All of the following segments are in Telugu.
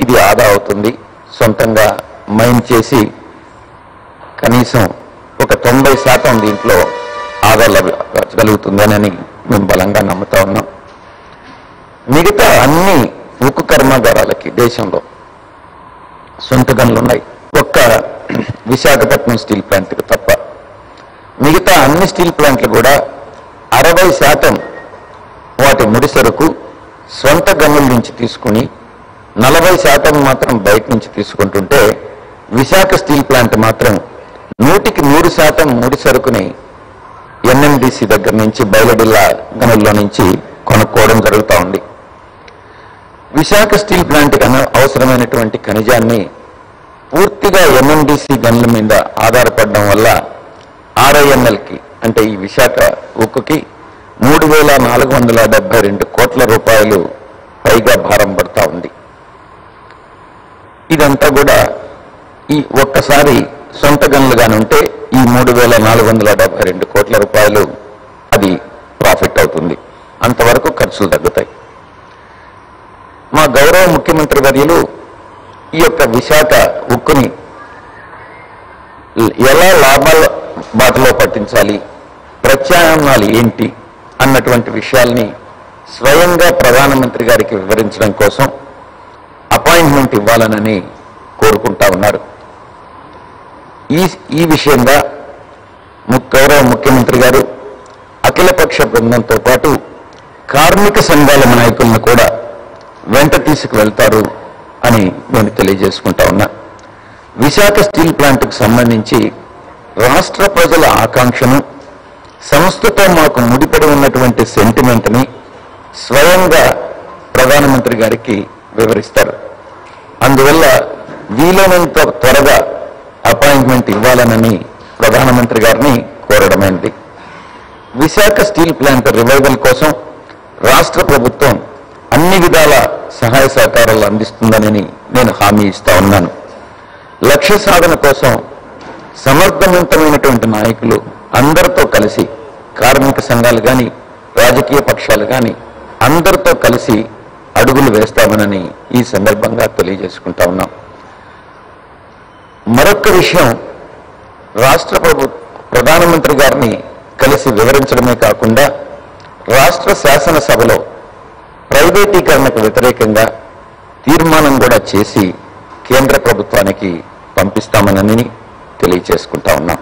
ఇది ఆదా అవుతుంది సొంతంగా మైన్ చేసి కనీసం ఒక తొంభై శాతం దీంట్లో ఆదా లభించగలుగుతుందని మేము బలంగా నమ్ముతా ఉన్నాం మిగతా అన్ని ఉక్కు కర్మాగారాలకి దేశంలో సొంత గనులు ఉన్నాయి ఒక్క విశాఖపట్నం స్టీల్ ప్లాంట్కి తప్ప మిగతా అన్ని స్టీల్ ప్లాంట్లు కూడా అరవై శాతం వాటి ముడి సరుకు స్వంత గనుల నుంచి తీసుకుని నలభై శాతం మాత్రం బయట నుంచి తీసుకుంటుంటే విశాఖ స్టీల్ ప్లాంట్ మాత్రం నూటికి నూరు శాతం ముడి సరుకుని ఎన్ఎండిసి దగ్గర నుంచి బయలుడిల్లా గనుల్లో నుంచి కొనుక్కోవడం జరుగుతూ ఉంది విశాఖ స్టీల్ ప్లాంట్ అవసరమైనటువంటి ఖనిజాన్ని పూర్తిగా ఎంఎండిసి గనుల మీద ఆధారపడడం వల్ల ఆర్ఐఎన్ఎల్కి అంటే ఈ విశాఖ ఉక్కుకి మూడు వేల నాలుగు వందల డెబ్బై రెండు కోట్ల రూపాయలు పైగా భారం పడతా ఉంది ఇదంతా కూడా ఈ ఒక్కసారి సొంత గనులుగానే ఉంటే ఈ మూడు వేల నాలుగు వందల డెబ్బై రెండు కోట్ల రూపాయలు అది ప్రాఫిట్ అవుతుంది అంతవరకు ఖర్చులు తగ్గుతాయి మా గౌరవ ముఖ్యమంత్రి వర్యులు ఈ యొక్క విశాఖ ఉక్కుని ఎలా లాభాల బాటలో పట్టించాలి ప్రత్యామ్నాలు ఏంటి అన్నటువంటి విషయాల్ని స్వయంగా ప్రధానమంత్రి గారికి వివరించడం కోసం అపాయింట్మెంట్ ఇవ్వాలనని కోరుకుంటా ఉన్నారు ఈ ఈ విషయంగా ము- గౌరవ ముఖ్యమంత్రి గారు అఖిలపక్ష బృందంతో పాటు కార్మిక సంఘాల నాయకులను కూడా వెంట తీసుకువెళ్తారు అని నేను తెలియజేసుకుంటా ఉన్నా విశాఖ స్టీల్ ప్లాంట్కు సంబంధించి రాష్ట్ర ప్రజల ఆకాంక్షను సంస్థతో మాకు ముడిపడి ఉన్నటువంటి సెంటిమెంట్ని స్వయంగా ప్రధానమంత్రి గారికి వివరిస్తారు అందువల్ల వీలైనంత త్వరగా అపాయింట్మెంట్ ఇవ్వాలనని ప్రధానమంత్రి గారిని కోరడమైంది విశాఖ స్టీల్ ప్లాంట్ రివైవల్ కోసం రాష్ట్ర ప్రభుత్వం అన్ని విధాల సహాయ సహకారాలు అందిస్తుందని నేను హామీ ఇస్తా ఉన్నాను లక్ష్య సాధన కోసం సమర్థవంతమైనటువంటి నాయకులు అందరితో కలిసి కార్మిక సంఘాలు కానీ రాజకీయ పక్షాలు కానీ అందరితో కలిసి అడుగులు వేస్తామనని ఈ సందర్భంగా తెలియజేసుకుంటా ఉన్నాం మరొక విషయం రాష్ట్ర ప్రభు ప్రధానమంత్రి గారిని కలిసి వివరించడమే కాకుండా రాష్ట్ర శాసనసభలో ప్రైవేటీకరణకు వ్యతిరేకంగా తీర్మానం కూడా చేసి కేంద్ర ప్రభుత్వానికి పంపిస్తామనని తెలియచేసుకుంటా ఉన్నాం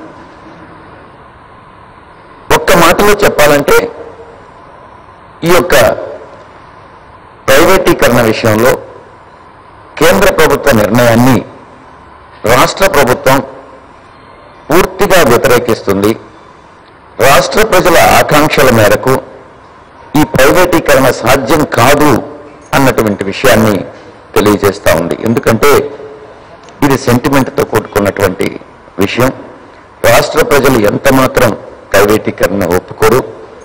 ఒక్క మాటలో చెప్పాలంటే ఈ యొక్క ప్రైవేటీకరణ విషయంలో కేంద్ర ప్రభుత్వ నిర్ణయాన్ని రాష్ట్ర ప్రభుత్వం పూర్తిగా వ్యతిరేకిస్తుంది రాష్ట్ర ప్రజల ఆకాంక్షల మేరకు ఈ ప్రైవేటీకరణ సాధ్యం కాదు అన్నటువంటి విషయాన్ని తెలియజేస్తా ఉంది ఎందుకంటే ఇది సెంటిమెంట్తో కూడుకున్నటువంటి విషయం రాష్ట్ర ప్రజలు ఎంత మాత్రం ప్రైవేటీకరణ ఒప్పుకోరు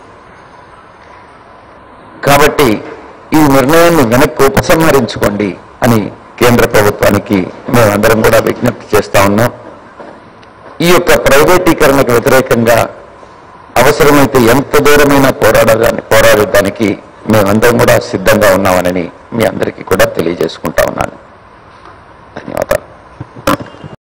కాబట్టి ఈ నిర్ణయాన్ని వెనక్కి ఉపసంహరించుకోండి అని కేంద్ర ప్రభుత్వానికి మేమందరం కూడా విజ్ఞప్తి చేస్తా ఉన్నాం ఈ యొక్క ప్రైవేటీకరణకు వ్యతిరేకంగా అవసరమైతే ఎంత దూరమైనా పోరాడడానికి పోరాడడానికి మేమందరం కూడా సిద్ధంగా ఉన్నామని మీ అందరికీ కూడా తెలియజేసుకుంటా ఉన్నాను ధన్యవాదాలు